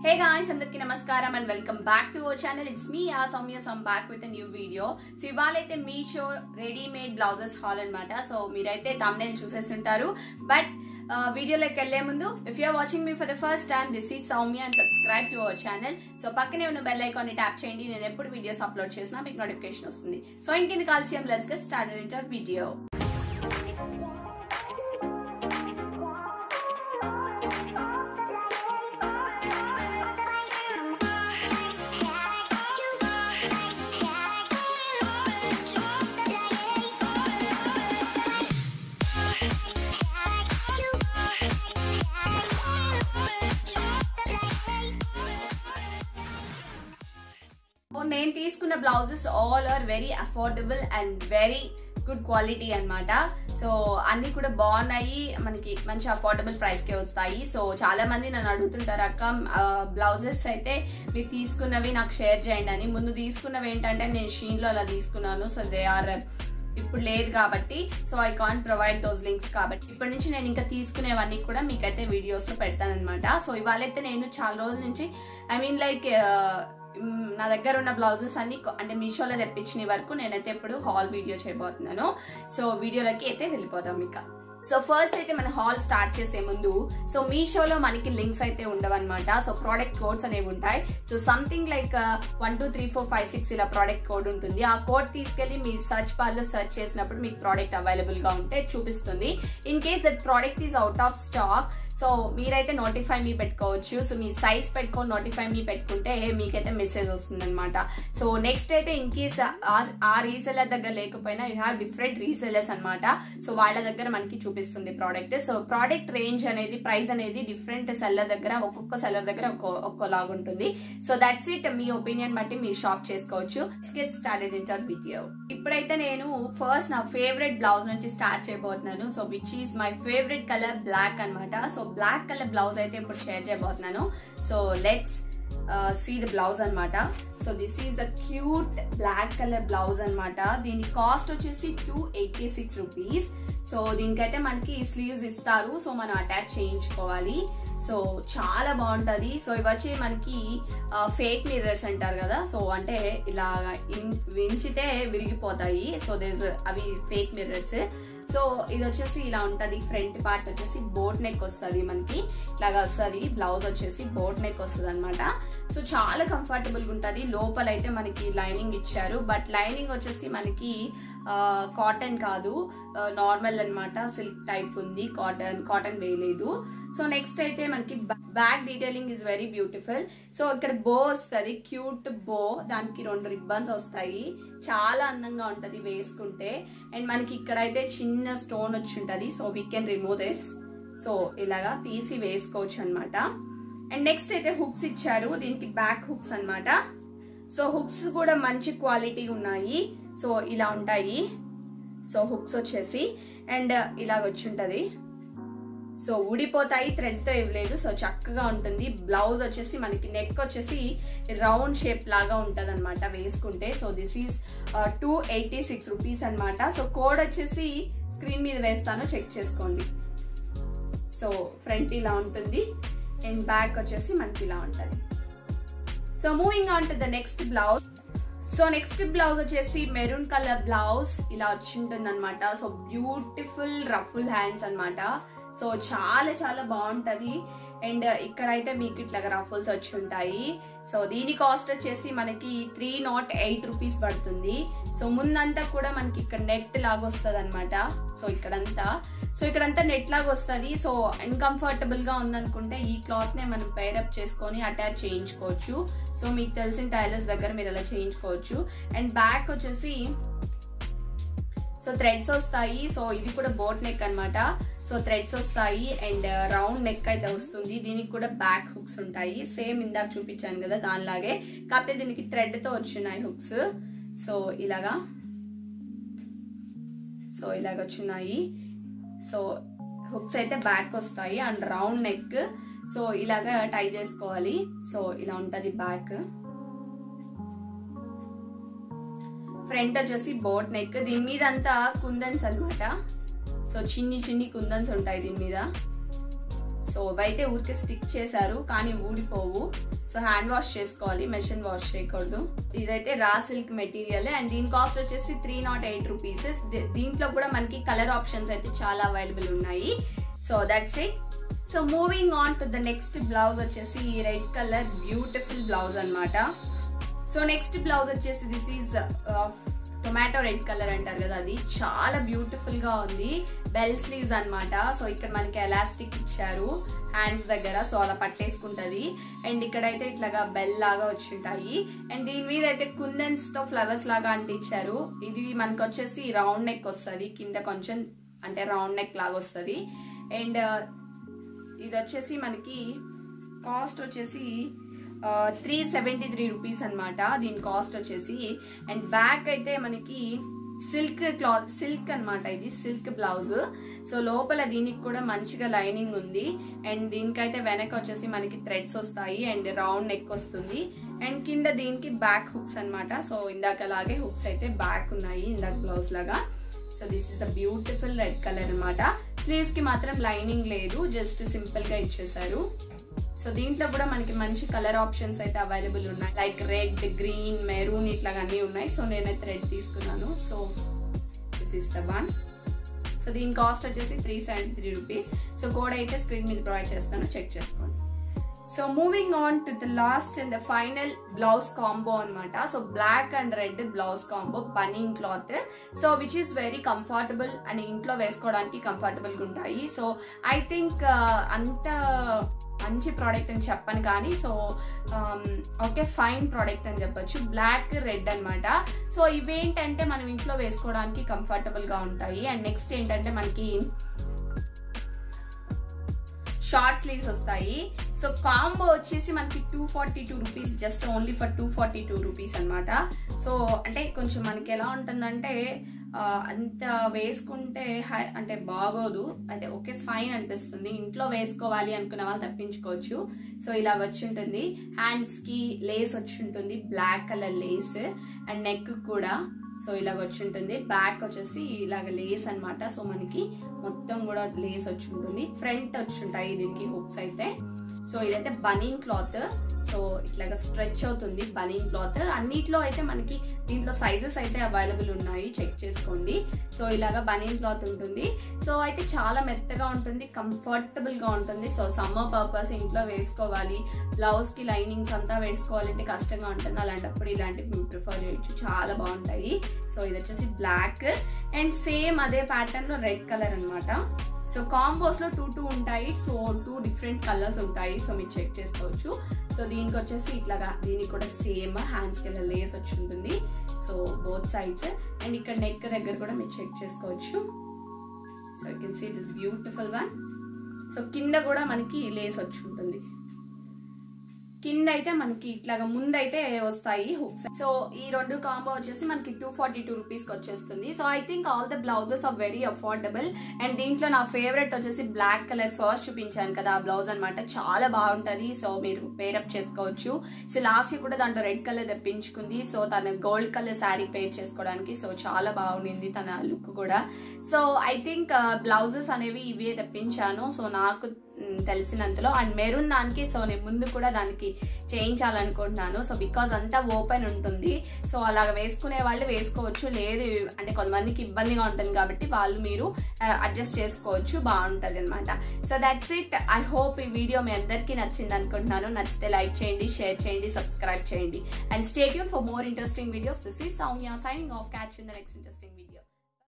హే guys అందరికి నమస్కారం and welcome back to our channel it's me uh Soumya some back with new video so ఇవాళైతే Meesho readymade blouses haul అన్నమాట so మీరైతే thumbnail చూసేస్తుంటారు but వీడియోలోకి వెళ్లే ముందు if you're watching me for the first time this is Soumya and subscribe to our channel so పక్కనే ఉన్న bell icon ని ట్యాప్ చేయండి నేను ఎప్పుడు వీడియోస్ అప్లోడ్ చేసినా మీకు నోటిఫికేషన్ వస్తుంది సో ఇంకెంది కాల్సియం let's get started in our video నేను తీసుకున్న blouses all are very affordable and very good quality అన్నమాట సో అన్ని కూడా బాగున్నాయి మనకి మంచి అఫోర్డబుల్ ప్రైస్ కే వస్తాయి సో చాలా మంది నన్ను అడుగుతుంటారు అక్క బ్లౌజెస్ అయితే మీరు తీసుకున్నవి నాకు షేర్ చేయండి అని ముందు తీసుకున్నవి ఏంటంటే నేను షీన్ లో అలా తీసుకున్నాను సో దే ఆర్ ఇప్పుడు లేదు కాబట్టి so I can't provide those links కాబట్టి ఇప్పటి నుంచి నేను ఇంకా తీసుకునేవన్నీ కూడా మీకైతే వీడియోస్ లో పెడతానమాట సో ఇవాళైతే నేను చాలా రోజుల నుంచి ఐ మీన్ లైక్ నా దగ్గర ఉన్న బ్లౌజెస్ అన్ని అంటే మీషోలో తెప్పించిన వరకు నేనైతే ఇప్పుడు హాల్ వీడియో చేయబోతున్నాను సో వీడియోలోకి అయితే వెళ్ళిపోదాం ఇక సో ఫస్ట్ అయితే మన హాల్ స్టార్ట్ చేసే ముందు సో మీషోలో మనకి లింక్స్ అయితే ఉండవన్నమాట సో ప్రోడక్ట్ కోడ్స్ అనేవి ఉంటాయి so something like one two three four five six ఇలా ప్రోడక్ట్ కోడ్ ఉంటుంది ఆ కోడ్ తీసుకెళ్లి మీ సర్చ్ బార్ లో సర్చ్ చేసినప్పుడు మీకు ప్రోడక్ట్ అవైలబుల్ గా ఉంటే చూపిస్తుంది in case that product is out of stock so మీరైతే నోటిఫై మీ పెట్టుకోవచ్చు సో మీ సైజ్ పెట్టుకొని నోటిఫై మీ పెట్టుకుంటే మీకైతే మెసేజ్ వస్తుంది అనమాట సో నెక్స్ట్ అయితే ఇన్ కేస్ ఆ రీసెలర్ దగ్గర లేకపోయినా యూ హ్యావ్ డిఫరెంట్ రీసెలర్స్ అనమాట సో వాళ్ళ దగ్గర మనకి చూపిస్తుంది ప్రోడక్ట్ సో ప్రోడక్ట్ రేంజ్ అనేది ప్రైస్ అనేది డిఫరెంట్ సెల్లర్ దగ్గర ఒక్కొక్క సెల్లర్ దగ్గర ఒక్కోలాగా ఉంటుంది సో దట్స్ ఇట్ మీ ఒపీనియన్ బట్టి మీరు షాప్ చేసుకోవచ్చు get started in our video ఇప్పుడైతే నేను ఫస్ట్ నా ఫేవరెట్ బ్లౌజ్ నుంచి స్టార్ట్ చేయబోతున్నాను so which is my favourite colour black అనమాట సో బ్లాక్ కలర్ బ్లౌజ్ అయితే ఇప్పుడు షేర్ చేయబోతున్నాను so let's see the blouse అనమాట so this is the cute black colour blouse అనమాట దీని కాస్ట్ వచ్చేసి two eighty six rupees so దీనికైతే మనకి స్లీవ్స్ ఇస్తారు సో మనం అటాచ్ చేయించుకోవాలి సో చాలా బాగుంటది సో ఇవి వచ్చి మనకి ఫేక్ మిర్రర్స్ అంటారు కదా సో అంటే ఇలా వించితే విరిగిపోతాయి సో దేస్ అవి ఫేక్ మిర్రర్స్ సో ఇది వచ్చేసి ఇలా ఉంటది ఫ్రంట్ పార్ట్ వచ్చేసి బోట్ నెక్ వస్తుంది మనకి ఇలాగా వస్తుంది బ్లౌజ్ వచ్చేసి బోట్ నెక్ వస్తుంది అనమాట సో చాలా కంఫర్టబుల్ గా ఉంటుంది లోపల అయితే మనకి లైనింగ్ ఇచ్చారు బట్ లైనింగ్ వచ్చేసి మనకి కాటన్ కాదు నార్మల్ అనమాట సిల్క్ టైప్ ఉంది కాటన్ కాటన్ వేయలేదు సో నెక్స్ట్ అయితే మనకి back detailing is very beautiful so ఇక్కడ బో వస్తుంది క్యూట్ బో దానికి రెండు రిబ్బన్స్ వస్తాయి చాలా అందంగా ఉంటది వేసుకుంటే అండ్ మనకి ఇక్కడ అయితే చిన్న స్టోన్ వచ్చి ఉంటది so we can remove this so ఇలాగా తీసి వేసుకోవచ్చు అనమాట అండ్ నెక్స్ట్ అయితే హుక్స్ ఇచ్చారు దీనికి బ్యాక్ హుక్స్ అనమాట సో హుక్స్ కూడా మంచి క్వాలిటీ ఉన్నాయి సో ఇలా ఉంటాయి సో హుక్స్ వచ్చేసి అండ్ ఇలా వచ్చి ఉంటది సో ఊడిపోతాయి థ్రెడ్ తో ఇవ్వలేదు సో చక్కగా ఉంటుంది బ్లౌజ్ వచ్చేసి మనకి నెక్ వచ్చేసి రౌండ్ షేప్ లాగా ఉంటది అనమాట వేసుకుంటే so this is two eighty six rupees అనమాట సో కోడ్ వచ్చేసి స్క్రీన్ మీద వేస్తాను చెక్ చేసుకోండి సో ఫ్రంట్ ఇలా ఉంటుంది అండ్ బ్యాక్ వచ్చేసి మనకి ఇలా ఉంటుంది so moving on to the next blouse so next blouse వచ్చేసి మెరూన్ కలర్ బ్లౌజ్ ఇలా వచ్చి ఉంటుంది అనమాట సో బ్యూటిఫుల్ రఫుల్ హ్యాండ్స్ అనమాట సో చాలా చాలా బాగుంటది అండ్ ఇక్కడైతే మీకు ఇట్లా రఫుల్స్ వచ్చి ఉంటాయి సో దీని కాస్ట్ వచ్చేసి మనకి త్రీ నాట్ ఎయిట్ రూపీస్ పడుతుంది సో ముందంతా కూడా మనకి ఇక్కడ నెట్ లాగా వస్తుంది అనమాట సో ఇక్కడంతా సో ఇక్కడంతా నెట్ లాగా వస్తుంది సో అన్కంఫర్టబుల్ గా ఉందనుకుంటే ఈ క్లాత్ నే మనం పేరప్ చేసుకొని అటాచ్ చేయించుకోవచ్చు సో మీకు తెలిసిన టైలర్స్ దగ్గర మీరు అలా చేయించుకోవచ్చు అండ్ బ్యాక్ వచ్చేసి సో థ్రెడ్స్ వస్తాయి సో ఇది కూడా బోట్ నెక్ అనమాట సో థ్రెడ్స్ వస్తాయి అండ్ రౌండ్ నెక్ అయితే వస్తుంది దీనికి కూడా బ్యాక్ హుక్స్ ఉంటాయి సేమ్ ఇందాక చూపించాను కదా దానిలాగే కాకపోతే దీనికి థ్రెడ్ తో వచ్చినాయి హుక్స్ సో ఇలాగా సో ఇలాగ వచ్చినాయి సో హుక్స్ అయితే బ్యాక్ వస్తాయి అండ్ రౌండ్ నెక్ సో ఇలాగా టై చేసుకోవాలి సో ఇలా ఉంటది బ్యాక్ ఫ్రంట్ వచ్చేసి బోట్ నెక్ దీని మీద అంతా కుందన్స్ అనమాట సో చిన్ని చిన్ని కుందన్స్ ఉంటాయి దీని మీద సో ఇవైతే ఊరికే స్టిక్ చేశారు కానీ ఊడిపోవు సో హ్యాండ్ వాష్ చేసుకోవాలి మెషిన్ వాష్ చేయకూడదు ఇదైతే రా సిల్క్ మెటీరియల్ అండ్ దీని కాస్ట్ వచ్చేసి త్రీ నాట్ ఎయిట్ రూపీస్ దీంట్లో కూడా మనకి కలర్ ఆప్షన్స్ అయితే చాలా అవైలబుల్ ఉన్నాయి so that's it so moving on to the next blouse వచ్చేసి రెడ్ కలర్ బ్యూటిఫుల్ బ్లౌజ్ అన్నమాట సో నెక్స్ట్ బ్లౌజ్ వచ్చేసి this is tomato red colour అంటారు కదా అది చాలా బ్యూటిఫుల్ గా ఉంది బెల్ స్లీవ్స్ అన్నమాట సో ఇక్కడ మనకి ఎలాస్టిక్ ఇచ్చారు హ్యాండ్స్ దగ్గర సో అలా పట్టేసుకుంటది అండ్ ఇక్కడైతే ఇట్లాగా బెల్ లాగా వచ్చి ఉంటాయి అండ్ దీని మీద అయితే కుందన్స్ తో ఫ్లవర్స్ లాగా అంటించారు ఇది మనకు వచ్చేసి రౌండ్ నెక్ వస్తుంది కింద కొంచెం అంటే రౌండ్ నెక్ లాగా వస్తుంది అండ్ ఇది వచ్చేసి మనకి కాస్ట్ వచ్చేసి త్రీ సెవెంటీ త్రీ రూపీస్ అనమాట దీని కాస్ట్ వచ్చేసి అండ్ బ్యాక్ అయితే మనకి సిల్క్ క్లాత్ సిల్క్ అన్నమాట ఇది సిల్క్ బ్లౌజ్ సో లోపల దీనికి కూడా మంచిగా లైనింగ్ ఉంది అండ్ దీనికైతే వెనక వచ్చేసి మనకి థ్రెడ్స్ వస్తాయి అండ్ రౌండ్ నెక్ వస్తుంది అండ్ కింద దీనికి బ్యాక్ హుక్స్ అన్నమాట సో ఇందాక అలాగే హుక్స్ అయితే బ్యాక్ ఉన్నాయి ఇందాక బ్లౌజ్ లాగా so this is the beautiful red colour అనమాట స్లీవ్స్ కి మాత్రం లైనింగ్ లేదు జస్ట్ సింపుల్ గా ఇచ్చేసారు సో దీంట్లో కూడా మనకి మంచి కలర్ ఆప్షన్స్ అయితే అవైలబుల్ ఉన్నాయి లైక్ రెడ్ గ్రీన్ మెరూన్ ఇట్లా అన్నీ ఉన్నాయి సో నేనైతే రెడ్ తీసుకున్నాను so this is the one so దీని కాస్ట్ వచ్చేసి three seventy three rupees so code అయితే స్క్రీన్ మీద ప్రొవైడ్ చేస్తాను చెక్ చేసుకోండి so moving on to the last and the final blouse combo అనమాట so black and red blouse combo బనింగ్ cloth so which is very comfortable and ఇంట్లో వేసుకోవడానికి comfortable గా ఉంటాయి సో ఐ థింక్ అంత మంచి ప్రోడక్ట్ అని చెప్పను కానీ సో ఓకే ఫైన్ ప్రోడక్ట్ అని చెప్పొచ్చు బ్లాక్ రెడ్ అనమాట సో ఇవేంటంటే మనం ఇంట్లో వేసుకోవడానికి కంఫర్టబుల్ గా ఉంటాయి అండ్ నెక్స్ట్ ఏంటంటే మనకి షార్ట్ స్లీవ్స్ వస్తాయి సో కాంబో వచ్చేసి మనకి two forty two rupees just only for two forty two rupees అనమాట సో అంటే కొంచెం మనకి ఎలా ఉంటుందంటే అంత వేసుకుంటే హై అంటే బాగోదు అంటే ఓకే ఫైన్ అనిపిస్తుంది ఇంట్లో వేసుకోవాలి అనుకున్న వాళ్ళు తప్పించుకోవచ్చు సో ఇలా వచ్చి ఉంటుంది హ్యాండ్స్ కి లేస్ వచ్చి ఉంటుంది black colour lace and neck కూడా సో ఇలాగ వచ్చి ఉంటుంది బ్యాక్ వచ్చేసి ఇలాగ లేస్ అనమాట సో మనకి మొత్తం కూడా లేస్ వచ్చి ఉంటుంది ఫ్రంట్ వచ్చి ఉంటాయి దీనికి హుక్స్ అయితే సో ఇదైతే బనీన్ క్లాత్ సో ఇట్లాగా స్ట్రెచ్ అవుతుంది బనీన్ క్లాత్ అన్నిట్లో అయితే మనకి దీంట్లో సైజెస్ అయితే అవైలబుల్ ఉన్నాయి చెక్ చేసుకోండి సో ఇలాగా బనీన్ క్లాత్ ఉంటుంది సో అయితే చాలా మెత్తగా ఉంటుంది కంఫర్టబుల్ గా ఉంటుంది సో సమ్మర్ పర్పస్ ఇంట్లో వేసుకోవాలి బ్లౌజ్ కి లైనింగ్స్ అంతా వేసుకోవాలంటే కష్టంగా ఉంటుంది అలాంటప్పుడు ఇలాంటివి ప్రిఫర్ చేయొచ్చు చాలా బాగుంటాయి సో ఇది వచ్చేసి బ్లాక్ అండ్ సేమ్ అదే ప్యాటర్న్ లో రెడ్ కలర్ అనమాట సో కాంబోస్ లో టూ టూ ఉంటాయి సో టూ డిఫరెంట్ కలర్స్ ఉంటాయి సో మీరు చెక్ చేసుకోవచ్చు సో దీనికి వచ్చేసి ఇట్లాగా దీనికి కూడా సేమ్ హ్యాండ్స్ కింద లేస్ వచ్చి ఉంటుంది సో బోత్ సైడ్స్ అండ్ ఇక్కడ నెక్ దగ్గర కూడా మీరు చెక్ చేసుకోవచ్చు so you can see this beautiful one so కింద కూడా మనకి లేస్ వచ్చి ఉంటుంది కింద అయితే మనకి ఇట్లాగా ముందైతే వస్తాయి హుక్స్ సో ఈ రెండు కాంబో వచ్చేసి మనకి టూ ఫార్టీ టూ రూపీస్ కి వచ్చేస్తుంది so I think all the blouses are very affordable and దీంట్లో నా ఫేవరెట్ వచ్చేసి బ్లాక్ కలర్ ఫస్ట్ చూపించాను కదా ఆ బ్లౌజ్ అనమాట చాలా బాగుంటది సో మీరు పేరప్ చేసుకోవచ్చు సో లాస్ట్ కూడా దాంట్లో రెడ్ కలర్ తెప్పించుకుంది సో తన గోల్డ్ కలర్ శారీ పేర్ చేసుకోవడానికి సో చాలా బాగుండింది తన లుక్ కూడా సో ఐ థింక్ బ్లౌజెస్ అనేవి ఇవే తెప్పించాను సో నాకు తెలిసినంతలో అండ్ మెరూన్ దానికి సో నేను ముందు కూడా దానికి చేయించాలనుకుంటున్నాను సో బికాజ్ అంతా ఓపెన్ ఉంటుంది సో అలాగ వేసుకునే వాళ్ళు వేసుకోవచ్చు లేదు అంటే కొంతమందికి ఇబ్బందిగా ఉంటుంది కాబట్టి వాళ్ళు మీరు అడ్జస్ట్ చేసుకోవచ్చు బాగుంటుంది అనమాట so that's it I hope ఈ వీడియో మీ అందరికీ నచ్చింది అనుకుంటున్నాను నచ్చితే లైక్ చేయండి షేర్ చేయండి సబ్స్క్రైబ్ చేయండి and stay tuned for more interesting videos this is Soumya signing off catch in the next interesting video